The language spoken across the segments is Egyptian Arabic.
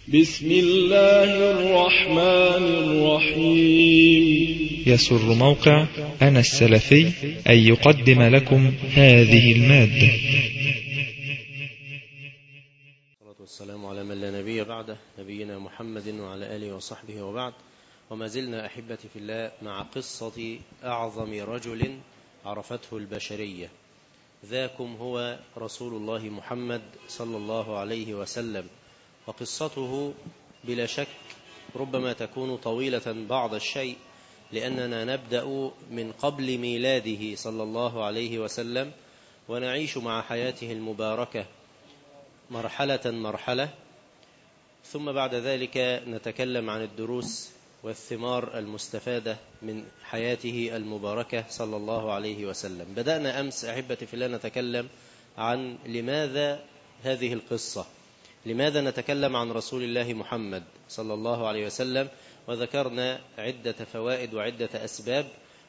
بسم الله الرحمن الرحيم يسر موقع أنا السلفي أن يقدم لكم هذه المادة والصلاة والسلام على من لا نبي بعده نبينا محمد وعلى آله وصحبه وبعد وما زلنا أحبتي في الله مع قصة أعظم رجل عرفته البشرية ذاكم هو رسول الله محمد صلى الله عليه وسلم وقصته بلا شك ربما تكون طويلة بعض الشيء لأننا نبدأ من قبل ميلاده صلى الله عليه وسلم ونعيش مع حياته المباركة مرحلة مرحلة ثم بعد ذلك نتكلم عن الدروس والثمار المستفادة من حياته المباركة صلى الله عليه وسلم بدأنا أمس أحبتي في الله نتكلم عن لماذا هذه القصة لماذا نتكلم عن رسول الله محمد صلى الله عليه وسلم وذكرنا عدة فوائد وعدة أسباب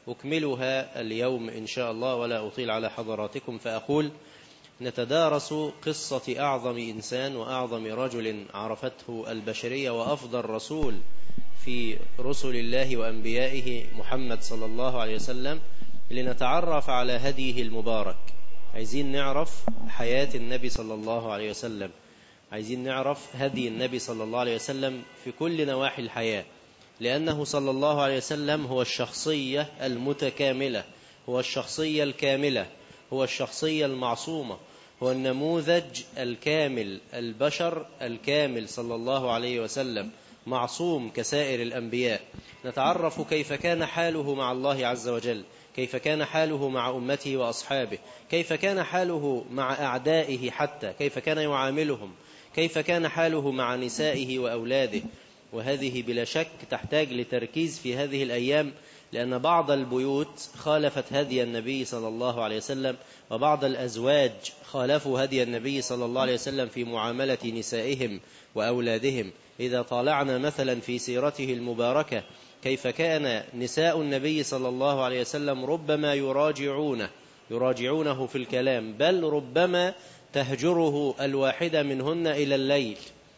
أكملها اليوم إن شاء الله ولا أطيل على حضراتكم فأقول نتدارس قصة أعظم إنسان وأعظم رجل عرفته البشرية وأفضل رسول في رسل الله وأنبيائه محمد صلى الله عليه وسلم لنتعرف على هديه المبارك عايزين نعرف حياة النبي صلى الله عليه وسلم عايزين نعرف هدي النبي صلى الله عليه وسلم في كل نواحي الحياة لأنه صلى الله عليه وسلم هو الشخصية المتكاملة هو الشخصية الكاملة هو الشخصية المعصومة هو النموذج الكامل البشر الكامل صلى الله عليه وسلم معصوم كسائر الأنبياء نتعرف كيف كان حاله مع الله عز وجل كيف كان حاله مع أمته وأصحابه كيف كان حاله مع أعدائه حتى كيف كان يعاملهم كيف كان حاله مع نسائه وأولاده وهذه بلا شك تحتاج لتركيز في هذه الأيام لأن بعض البيوت خالفت هدي النبي صلى الله عليه وسلم وبعض الأزواج خالفوا هدي النبي صلى الله عليه وسلم في معاملة نسائهم وأولادهم إذا طالعنا مثلا في سيرته المباركة كيف كان نساء النبي صلى الله عليه وسلم ربما يراجعونه يراجعونه في الكلام بل ربما تهجره الواحدة منهن إلى الليل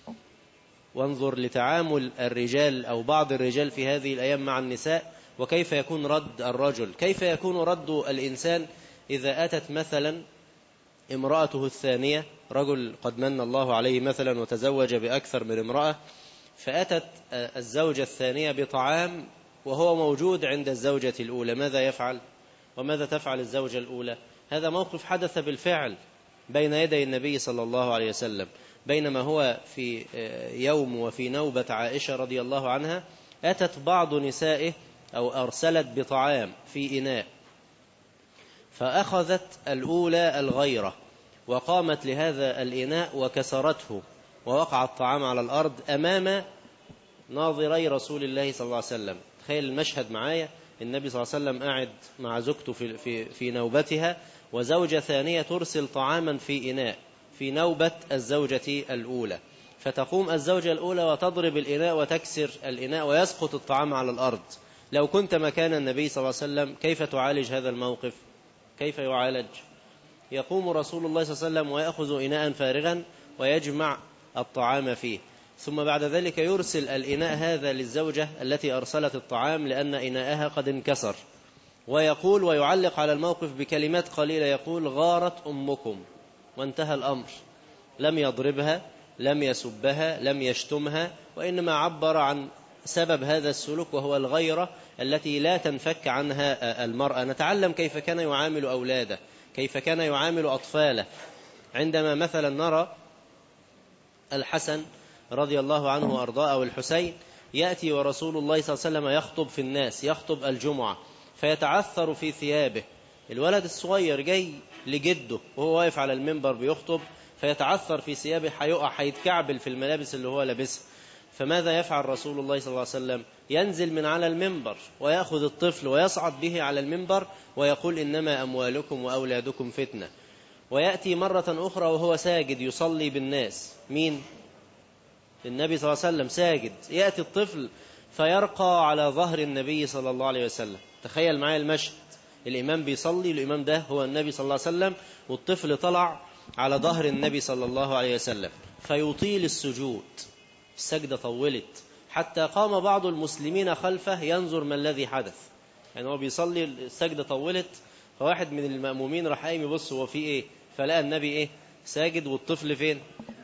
وانظر لتعامل الرجال أو بعض الرجال في هذه الأيام مع النساء وكيف يكون رد الرجل كيف يكون رد الإنسان إذا أتت مثلا امرأته الثانية رجل قد من الله عليه مثلا وتزوج بأكثر من امرأة فأتت الزوجة الثانية بطعام وهو موجود عند الزوجة الأولى ماذا يفعل وماذا تفعل الزوجة الأولى هذا موقف حدث بالفعل بين يدي النبي صلى الله عليه وسلم بينما هو في يوم وفي نوبة عائشة رضي الله عنها أتت بعض نسائه أو أرسلت بطعام في إناء فأخذت الأولى الغيرة وقامت لهذا الإناء وكسرته ووقع الطعام على الأرض أمام ناظري رسول الله صلى الله عليه وسلم تخيل المشهد معايا النبي صلى الله عليه وسلم قاعد مع زوجته في, في, في نوبتها وزوجة ثانية ترسل طعاما في إناء في نوبة الزوجة الأولى فتقوم الزوجة الأولى وتضرب الإناء وتكسر الإناء ويسقط الطعام على الأرض لو كنت مكان النبي صلى الله عليه وسلم كيف تعالج هذا الموقف كيف يعالج يقوم رسول الله صلى الله عليه وسلم ويأخذ إناء فارغا ويجمع الطعام فيه ثم بعد ذلك يرسل الإناء هذا للزوجة التي أرسلت الطعام لأن إناءها قد انكسر ويقول ويعلق على الموقف بكلمات قليلة يقول غارت أمكم وانتهى الأمر لم يضربها لم يسبها لم يشتمها وإنما عبر عن سبب هذا السلوك وهو الغيرة التي لا تنفك عنها المرأة نتعلم كيف كان يعامل أولاده كيف كان يعامل أطفاله عندما مثلا نرى الحسن رضي الله عنه وأرضاه أو الحسين يأتي ورسول الله صلى الله عليه وسلم يخطب في الناس يخطب الجمعة فيتعثر في ثيابه الولد الصغير جاي لجده وهو واقف على المنبر بيخطب فيتعثر في ثيابه هيقع هيتكعبل في الملابس اللي هو لابسها فماذا يفعل رسول الله صلى الله عليه وسلم ينزل من على المنبر ويأخذ الطفل ويصعد به على المنبر ويقول إنما أموالكم وأولادكم فتنة ويأتي مرة أخرى وهو ساجد يصلي بالناس مين؟ النبي صلى الله عليه وسلم ساجد يأتي الطفل فيرقى على ظهر النبي صلى الله عليه وسلم تخيل معايا المشهد الإمام بيصلي الإمام ده هو النبي صلى الله عليه وسلم والطفل طلع على ظهر النبي صلى الله عليه وسلم فيطيل السجود السجدة طولت حتى قام بعض المسلمين خلفه ينظر ما الذي حدث يعني هو بيصلي السجدة طولت فواحد من المأمومين راح قايم يبص هو في ايه فلقى النبي ايه ساجد والطفل فين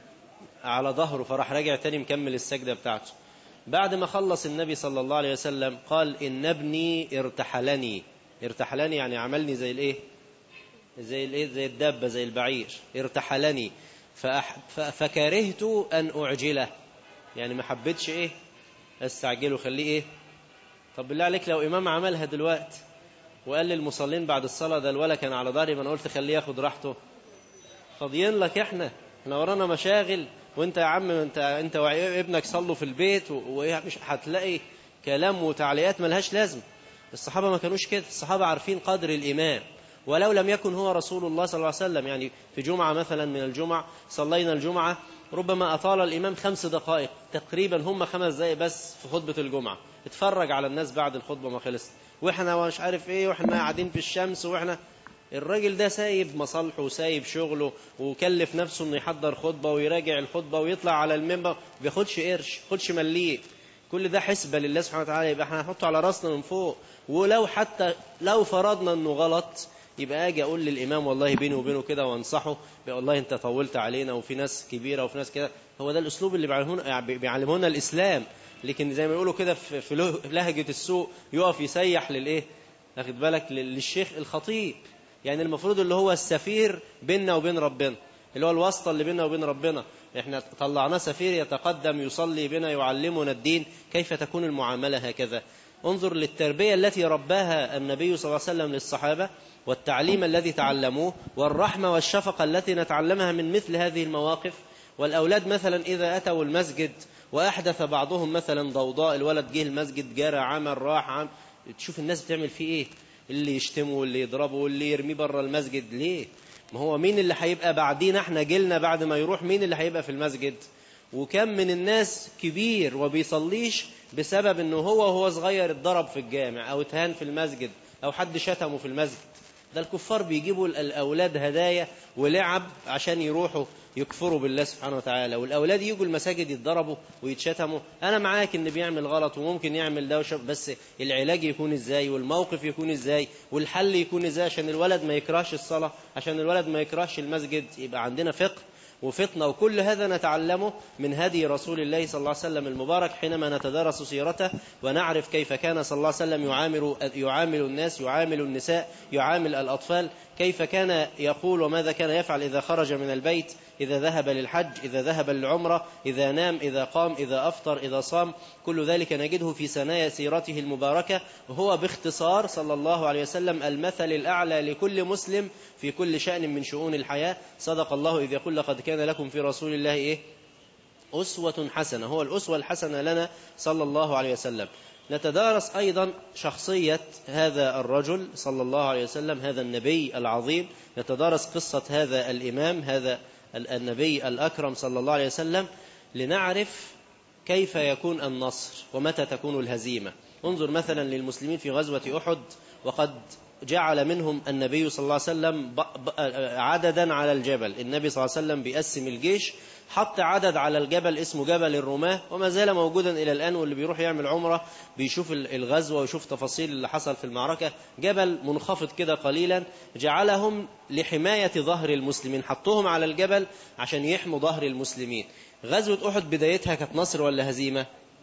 على ظهره فراح راجع تاني مكمل السجدة بتاعته بعد ما خلص النبي صلى الله عليه وسلم قال إن ابني ارتحلني ارتحلني يعني عملني زي الايه زي الايه زي الدابة زي البعير ارتحلني فأح... ف... فكرهت أن أعجله يعني ما حبيتش ايه استعجله خليه ايه طب بالله عليك لو إمام عملها دلوقتي وقال للمصلين بعد الصلاة ده الولا كان على ظهري ما انا قلت خليه ياخد راحته فاضيين لك احنا احنا ورانا مشاغل وانت يا عم انت انت وابنك صلوا في البيت ومش هتلاقي كلام وتعليقات ملهاش لازمه الصحابه ما كانوش كده الصحابه عارفين قدر الامام ولو لم يكن هو رسول الله صلى الله عليه وسلم يعني في جمعه مثلا من الجمع صلينا الجمعه ربما اطال الامام خمس دقائق تقريبا هم خمس دقائق بس في خطبه الجمعه اتفرج على الناس بعد الخطبه ما خلصت واحنا مش عارف ايه واحنا قاعدين في الشمس واحنا الراجل ده سايب مصالحه وسايب شغله وكلف نفسه انه يحضر خطبة ويراجع الخطبة ويطلع على المنبر بياخدش قرش خدش مليه كل ده حسبة لله سبحانه وتعالى يبقى احنا هنحطه على راسنا من فوق ولو حتى لو فرضنا انه غلط يبقى اجي اقول للامام والله بيني وبينه كده وانصحه والله انت طولت علينا وفي ناس كبيره وفي ناس كده هو ده الاسلوب اللي بيعلمونا بيعلمونا الاسلام لكن زي ما يقولوا كده في لهجه السوق يقف يسيح للايه واخد بالك للشيخ الخطيب يعني المفروض اللي هو السفير بيننا وبين ربنا اللي هو الواسطة اللي بيننا وبين ربنا احنا طلعناه سفير يتقدم يصلي بنا يعلمنا الدين كيف تكون المعاملة هكذا انظر للتربية التي رباها النبي صلى الله عليه وسلم للصحابة والتعليم الذي تعلموه والرحمة والشفقة التي نتعلمها من مثل هذه المواقف والأولاد مثلا إذا أتوا المسجد وأحدث بعضهم مثلا ضوضاء الولد جه المسجد جرى عمل راح عم تشوف الناس بتعمل فيه إيه اللي يشتمه واللي يضربه واللي يرميه بره المسجد ليه ما هو مين اللي هيبقى بعدين احنا جيلنا بعد ما يروح مين اللي هيبقى في المسجد وكم من الناس كبير وبيصليش بسبب انه هو وهو صغير اتضرب في الجامع او اتهان في المسجد او حد شتمه في المسجد ده الكفار بيجيبوا الأولاد هدايا ولعب عشان يروحوا يكفروا بالله سبحانه وتعالى والأولاد يجوا المساجد يتضربوا ويتشتموا أنا معاك إن بيعمل غلط وممكن يعمل ده وشب بس العلاج يكون إزاي والموقف يكون إزاي والحل يكون إزاي عشان الولد ما يكرهش الصلاة عشان الولد ما يكرهش المسجد يبقى عندنا فقه وفطنة وكل هذا نتعلمه من هدي رسول الله صلى الله عليه وسلم المبارك حينما نتدارس سيرته ونعرف كيف كان صلى الله عليه وسلم يعامل, يعامل الناس يعامل النساء يعامل الأطفال كيف كان يقول وماذا كان يفعل إذا خرج من البيت إذا ذهب للحج إذا ذهب للعمرة إذا نام إذا قام إذا أفطر إذا صام كل ذلك نجده في سنايا سيرته المباركة وهو باختصار صلى الله عليه وسلم المثل الأعلى لكل مسلم في كل شأن من شؤون الحياة صدق الله إذ يقول لقد كان لكم في رسول الله إيه أسوة حسنة هو الأسوة الحسنة لنا صلى الله عليه وسلم نتدارس أيضا شخصية هذا الرجل صلى الله عليه وسلم هذا النبي العظيم نتدارس قصة هذا الإمام هذا النبي الأكرم صلى الله عليه وسلم لنعرف كيف يكون النصر ومتى تكون الهزيمة انظر مثلا للمسلمين في غزوة أحد وقد جعل منهم النبي صلى الله عليه وسلم عددا على الجبل النبي صلى الله عليه وسلم بيقسم الجيش حط عدد على الجبل اسمه جبل الرماة وما زال موجودا إلى الآن واللي بيروح يعمل عمرة بيشوف الغزوة ويشوف تفاصيل اللي حصل في المعركة جبل منخفض كده قليلا جعلهم لحماية ظهر المسلمين حطوهم على الجبل عشان يحموا ظهر المسلمين غزوة أحد بدايتها كانت نصر ولا هزيمة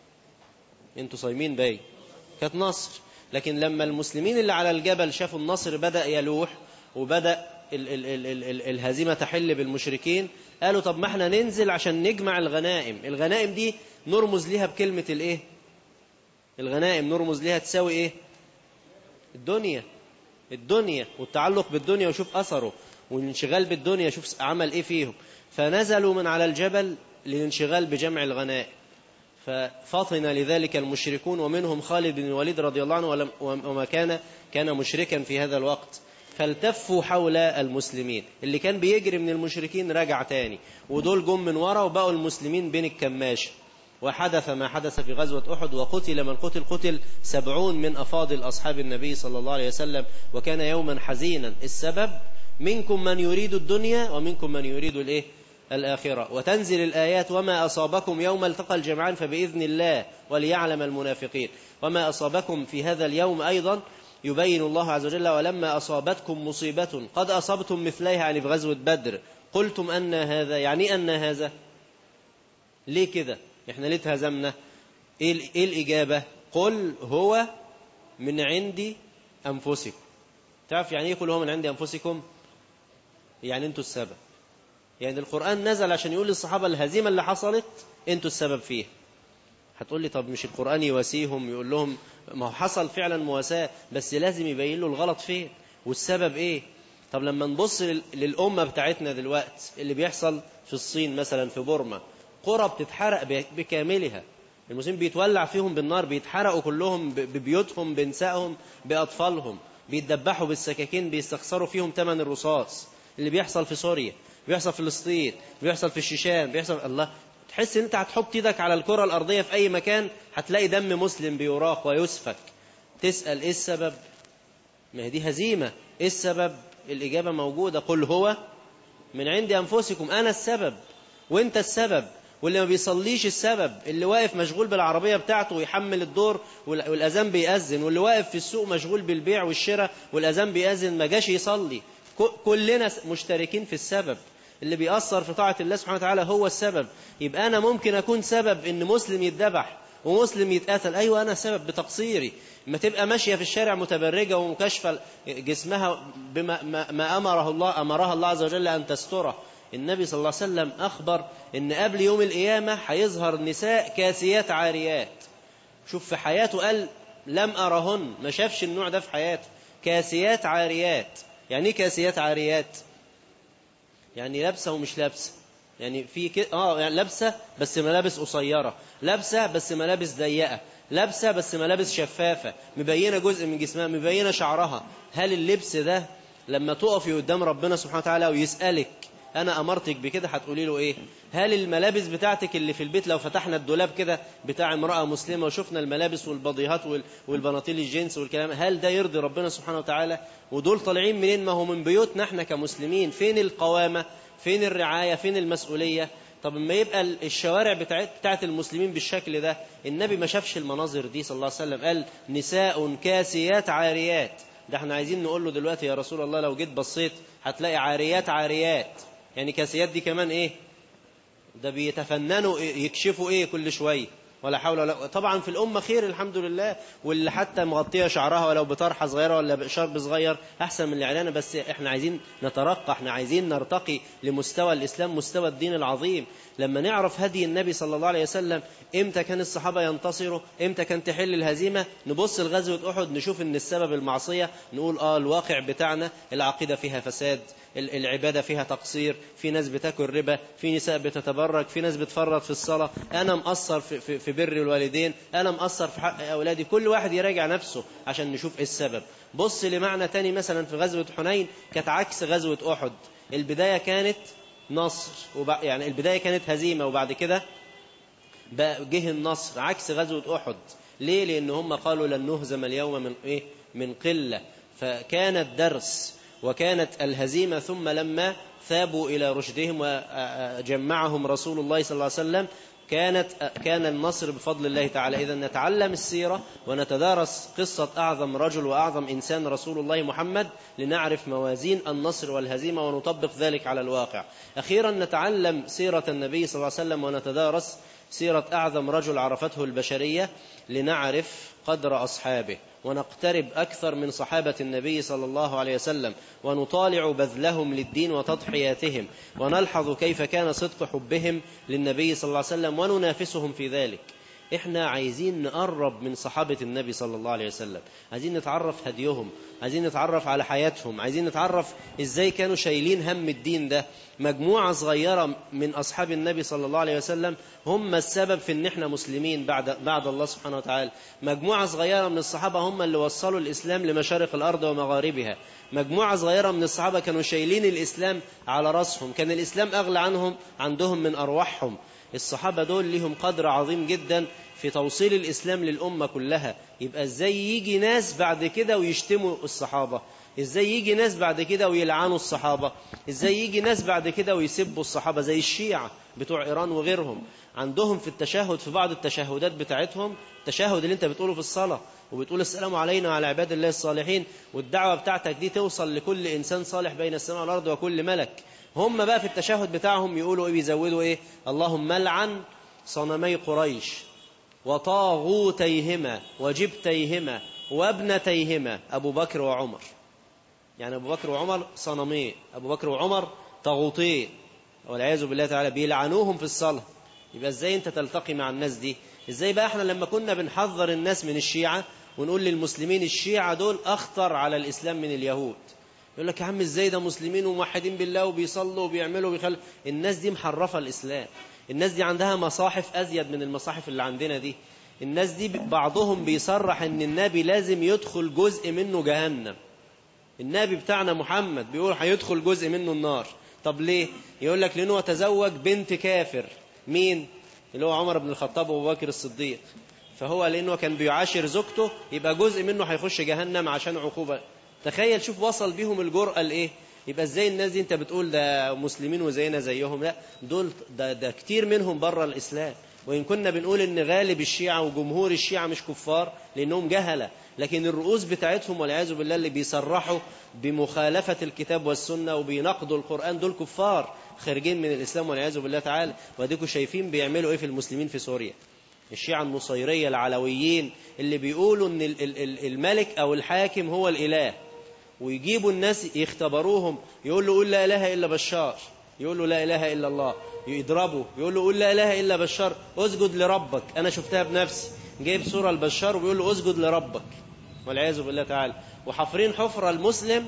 انتوا صايمين باي كانت نصر لكن لما المسلمين اللي على الجبل شافوا النصر بدأ يلوح وبدأ ال ال ال ال ال الهزيمة تحل بالمشركين قالوا طب ما احنا ننزل عشان نجمع الغنائم الغنائم دي نرمز ليها بكلمة الايه الغنائم نرمز ليها تساوي ايه الدنيا الدنيا والتعلق بالدنيا وشوف أثره والانشغال بالدنيا شوف عمل ايه فيهم فنزلوا من على الجبل للانشغال بجمع الغنائم ففطن لذلك المشركون ومنهم خالد بن الوليد رضي الله عنه وما كان كان مشركا في هذا الوقت فالتفوا حول المسلمين اللي كان بيجري من المشركين رجع تاني ودول جم من ورا وبقوا المسلمين بين الكماش وحدث ما حدث في غزوة أحد وقتل من قتل قتل سبعون من أفاضل أصحاب النبي صلى الله عليه وسلم وكان يوما حزينا السبب منكم من يريد الدنيا ومنكم من يريد الايه الآخرة وتنزل الآيات وما أصابكم يوم التقى الجمعان فبإذن الله وليعلم المنافقين وما أصابكم في هذا اليوم أيضا يبين الله عز وجل ولما أصابتكم مصيبة قد أصبتم مثليها يعني في غزوة بدر قلتم أن هذا يعني أن هذا ليه كده احنا ليه اتهزمنا ايه إيه الإجابة قل هو من عندي أنفسكم تعرف يعني ايه قل هو من عندي أنفسكم يعني انتوا السبب يعني القرآن نزل عشان يقول للصحابة الهزيمة اللي حصلت انتوا السبب فيها هتقول لي طب مش القرآن يواسيهم يقول لهم ما هو حصل فعلا مواساة بس لازم يبين له الغلط فين والسبب ايه طب لما نبص للأمة بتاعتنا دلوقت اللي بيحصل في الصين مثلا في بورما قرى بتتحرق بكاملها المسلمين بيتولع فيهم بالنار بيتحرقوا كلهم ببيوتهم بنسائهم بأطفالهم بيتدبحوا بالسكاكين بيستخسروا فيهم ثمن الرصاص اللي بيحصل في سوريا بيحصل في فلسطين بيحصل في الشيشان بيحصل الله تحس ان انت هتحط ايدك على الكرة الارضية في اي مكان هتلاقي دم مسلم بيراق ويسفك تسأل ايه السبب ما هي دي هزيمة ايه السبب الاجابة موجودة قل هو من عند انفسكم انا السبب وانت السبب واللي ما بيصليش السبب اللي واقف مشغول بالعربية بتاعته ويحمل الدور والأذان بيأذن واللي واقف في السوق مشغول بالبيع والشراء والأذان بيأذن ما جاش يصلي كلنا مشتركين في السبب اللي بيأثر في طاعة الله سبحانه وتعالى هو السبب يبقى أنا ممكن أكون سبب إن مسلم يتذبح ومسلم يتقتل أيوة أنا سبب بتقصيري ما تبقى ماشية في الشارع متبرجة ومكشفة جسمها بما ما أمره الله أمرها الله عز وجل أن تستره النبي صلى الله عليه وسلم أخبر إن قبل يوم القيامة هيظهر نساء كاسيات عاريات شوف في حياته قال لم أرهن ما شافش النوع ده في حياته كاسيات عاريات يعني ايه كاسيات عاريات يعني لابسه ومش لابسه يعني في كده اه يعني لابسه بس ملابس قصيره لابسه بس ملابس ضيقه لابسه بس ملابس شفافه مبينه جزء من جسمها مبينه شعرها هل اللبس ده لما تقفي قدام ربنا سبحانه وتعالى ويسالك انا امرتك بكده هتقولي له ايه هل الملابس بتاعتك اللي في البيت لو فتحنا الدولاب كده بتاع امراه مسلمه وشفنا الملابس والبضيهات والبناطيل الجنس والكلام هل ده يرضي ربنا سبحانه وتعالى ودول طالعين منين ما هو من بيوتنا احنا كمسلمين فين القوامه فين الرعايه فين المسؤوليه طب اما يبقى الشوارع بتاعت بتاعت المسلمين بالشكل ده النبي ما شافش المناظر دي صلى الله عليه وسلم قال نساء كاسيات عاريات ده احنا عايزين نقول له دلوقتي يا رسول الله لو جيت بصيت هتلاقي عاريات عاريات يعني كاسيات دي كمان ايه ده بيتفننوا يكشفوا ايه كل شويه ولا حول ولا طبعا في الأمة خير الحمد لله واللي حتى مغطية شعرها ولو بطرحة صغيرة ولا بشرب صغير أحسن من الإعلانة بس إحنا عايزين نترقى إحنا عايزين نرتقي لمستوى الإسلام مستوى الدين العظيم لما نعرف هدي النبي صلى الله عليه وسلم إمتى كان الصحابة ينتصروا إمتى كان تحل الهزيمة نبص لغزوة أحد نشوف إن السبب المعصية نقول آه الواقع بتاعنا العقيدة فيها فساد العبادة فيها تقصير في ناس بتاكل ربا في نساء بتتبرك في ناس بتفرط في الصلاة أنا مقصر في, في, في بر الوالدين أنا مقصر في حق أولادي كل واحد يراجع نفسه عشان نشوف إيه السبب بص لمعنى تاني مثلا في غزوة حنين كانت عكس غزوة أحد البداية كانت نصر وبع... يعني البداية كانت هزيمة وبعد كده جه النصر عكس غزوة أحد ليه لأن هم قالوا لن نهزم اليوم من إيه من قلة فكان الدرس وكانت الهزيمة ثم لما ثابوا إلى رشدهم وجمعهم رسول الله صلى الله عليه وسلم كانت كان النصر بفضل الله تعالى إذا نتعلم السيرة ونتدارس قصة أعظم رجل وأعظم إنسان رسول الله محمد لنعرف موازين النصر والهزيمة ونطبق ذلك على الواقع أخيرا نتعلم سيرة النبي صلى الله عليه وسلم ونتدارس سيرة أعظم رجل عرفته البشرية لنعرف قدر أصحابه ونقترب أكثر من صحابة النبي صلى الله عليه وسلم ونطالع بذلهم للدين وتضحياتهم ونلحظ كيف كان صدق حبهم للنبي صلى الله عليه وسلم وننافسهم في ذلك احنا عايزين نقرب من صحابة النبي صلى الله عليه وسلم عايزين نتعرف هديهم عايزين نتعرف على حياتهم عايزين نتعرف ازاي كانوا شايلين هم الدين ده مجموعة صغيرة من أصحاب النبي صلى الله عليه وسلم هم السبب في ان احنا مسلمين بعد, بعد الله سبحانه وتعالى مجموعة صغيرة من الصحابة هم اللي وصلوا الإسلام لمشارق الأرض ومغاربها مجموعة صغيرة من الصحابة كانوا شايلين الإسلام على رأسهم كان الإسلام أغلى عنهم عندهم من أرواحهم الصحابة دول لهم قدر عظيم جدا في توصيل الإسلام للأمة كلها يبقى ازاي يجي ناس بعد كده ويشتموا الصحابة ازاي يجي ناس بعد كده ويلعنوا الصحابة ازاي يجي ناس بعد كده ويسبوا الصحابة زي الشيعة بتوع ايران وغيرهم عندهم في التشهد في بعض التشهدات بتاعتهم التشهد اللي انت بتقوله في الصلاة وبتقول السلام علينا وعلى عباد الله الصالحين والدعوة بتاعتك دي توصل لكل انسان صالح بين السماء والارض وكل ملك هم بقى في التشهد بتاعهم يقولوا ايه بيزودوا ايه اللهم لعن صنمي قريش وطاغوتيهما وجبتيهما وابنتيهما ابو بكر وعمر يعني أبو بكر وعمر صنمين أبو بكر وعمر طاغوتين والعياذ بالله تعالى بيلعنوهم في الصلاة يبقى ازاي انت تلتقي مع الناس دي ازاي بقى احنا لما كنا بنحذر الناس من الشيعة ونقول للمسلمين الشيعة دول أخطر على الإسلام من اليهود يقول لك يا عم ازاي ده مسلمين وموحدين بالله وبيصلوا وبيعملوا وبيخلوا الناس دي محرفة الإسلام الناس دي عندها مصاحف أزيد من المصاحف اللي عندنا دي الناس دي بعضهم بيصرح ان النبي لازم يدخل جزء منه جهنم النبي بتاعنا محمد بيقول هيدخل جزء منه النار طب ليه يقول لك لانه تزوج بنت كافر مين اللي هو عمر بن الخطاب وابو بكر الصديق فهو لانه كان بيعاشر زوجته يبقى جزء منه هيخش جهنم عشان عقوبه تخيل شوف وصل بيهم الجرأة لايه يبقى ازاي الناس دي انت بتقول ده مسلمين وزينا زيهم لا دول ده, ده كتير منهم بره الاسلام وإن كنا بنقول إن غالب الشيعة وجمهور الشيعة مش كفار لأنهم جهلة لكن الرؤوس بتاعتهم والعياذ بالله اللي بيصرحوا بمخالفة الكتاب والسنة وبينقضوا القرآن دول كفار خارجين من الإسلام والعياذ بالله تعالى واديكوا شايفين بيعملوا إيه في المسلمين في سوريا الشيعة النصيرية العلويين اللي بيقولوا إن الملك أو الحاكم هو الإله ويجيبوا الناس يختبروهم يقول له قول لا إله إلا بشار يقول له لا إله إلا الله يضربه يقول له قول لا إله إلا بشار اسجد لربك أنا شفتها بنفسي جايب صورة البشار وبيقول له اسجد لربك والعياذ بالله تعالى وحفرين حفرة المسلم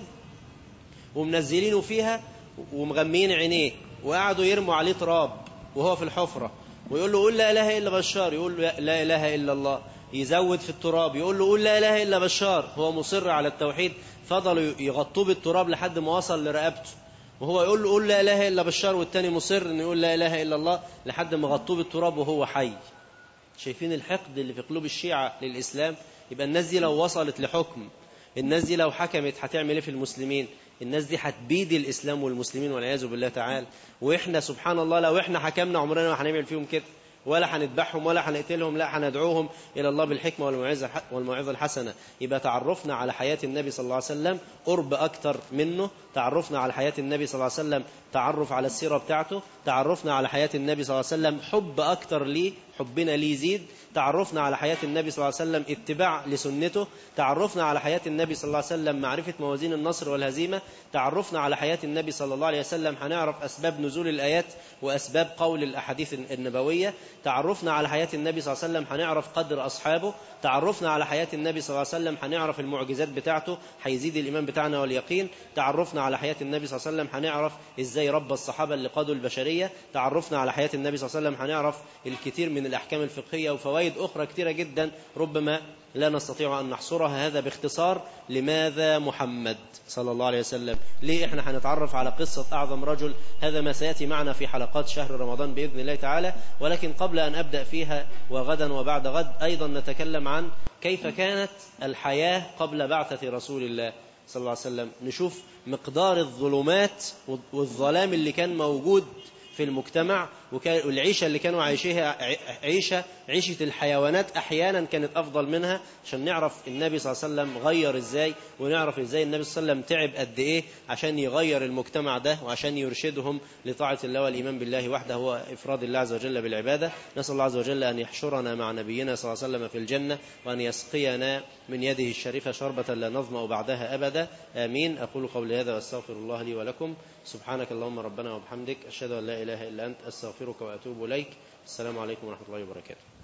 ومنزلينه فيها ومغمين عينيه وقعدوا يرموا عليه تراب وهو في الحفرة ويقول له قول لا إله إلا بشار يقول له لا إله إلا الله يزود في التراب يقول له قول لا إله إلا بشار هو مصر على التوحيد فضلوا يغطوه بالتراب لحد ما وصل لرقبته وهو يقول له قول لا إله إلا بشار والتاني مصر أنه يقول لا إله إلا الله لحد ما غطوه بالتراب وهو حي شايفين الحقد اللي في قلوب الشيعة للإسلام يبقى الناس دي لو وصلت لحكم الناس دي لو حكمت هتعمل ايه في المسلمين الناس دي هتبيد الإسلام والمسلمين والعياذ بالله تعالى وإحنا سبحان الله لو إحنا حكمنا عمرنا ما هنعمل فيهم كده ولا هنذبحهم ولا هنقتلهم لا هندعوهم إلى الله بالحكمة والموعظة والموعظة الحسنة يبقى تعرفنا على حياة النبي صلى الله عليه وسلم قرب أكتر منه تعرفنا على حياة النبي صلى الله عليه وسلم تعرف على السيرة بتاعته تعرفنا على حياة النبي صلى الله عليه وسلم حب أكتر ليه حبنا ليه يزيد تعرفنا على حياة النبي صلى الله عليه وسلم اتباع لسنته تعرفنا على حياة النبي صلى الله عليه وسلم معرفة موازين النصر والهزيمة تعرفنا على حياة النبي صلى الله عليه وسلم هنعرف أسباب نزول الآيات وأسباب قول الأحاديث النبوية تعرفنا على حياة النبي صلى الله عليه وسلم هنعرف قدر أصحابه تعرفنا على حياة النبي صلى الله عليه وسلم هنعرف المعجزات بتاعته هيزيد الإيمان بتاعنا واليقين تعرفنا على حياة النبي صلى الله عليه وسلم هنعرف إزاي رب الصحابة اللي قادوا البشرية تعرفنا على حياة النبي صلى الله عليه وسلم هنعرف الكثير من الأحكام الفقهية وفوائد أخرى كثيرة جدا ربما لا نستطيع أن نحصرها هذا باختصار لماذا محمد صلى الله عليه وسلم ليه احنا هنتعرف على قصة أعظم رجل هذا ما سيأتي معنا في حلقات شهر رمضان بإذن الله تعالى ولكن قبل أن أبدأ فيها وغدا وبعد غد أيضا نتكلم عن كيف كانت الحياة قبل بعثة رسول الله صلى الله عليه وسلم نشوف مقدار الظلمات والظلام اللي كان موجود في المجتمع والعيشة اللي كانوا عايشيها عيشة عيشة الحيوانات أحيانا كانت أفضل منها عشان نعرف النبي صلى الله عليه وسلم غير إزاي ونعرف إزاي النبي صلى الله عليه وسلم تعب قد إيه عشان يغير المجتمع ده وعشان يرشدهم لطاعة الله والإيمان بالله وحده هو إفراد الله عز وجل بالعبادة نسأل الله عز وجل أن يحشرنا مع نبينا صلى الله عليه وسلم في الجنة وأن يسقينا من يده الشريفة شربة لا نظمأ بعدها أبدا آمين أقول قولي هذا وأستغفر الله لي ولكم سبحانك اللهم ربنا وبحمدك أشهد أن لا إله إلا أنت أستغفرك وأتوب إليك السلام عليكم ورحمة الله وبركاته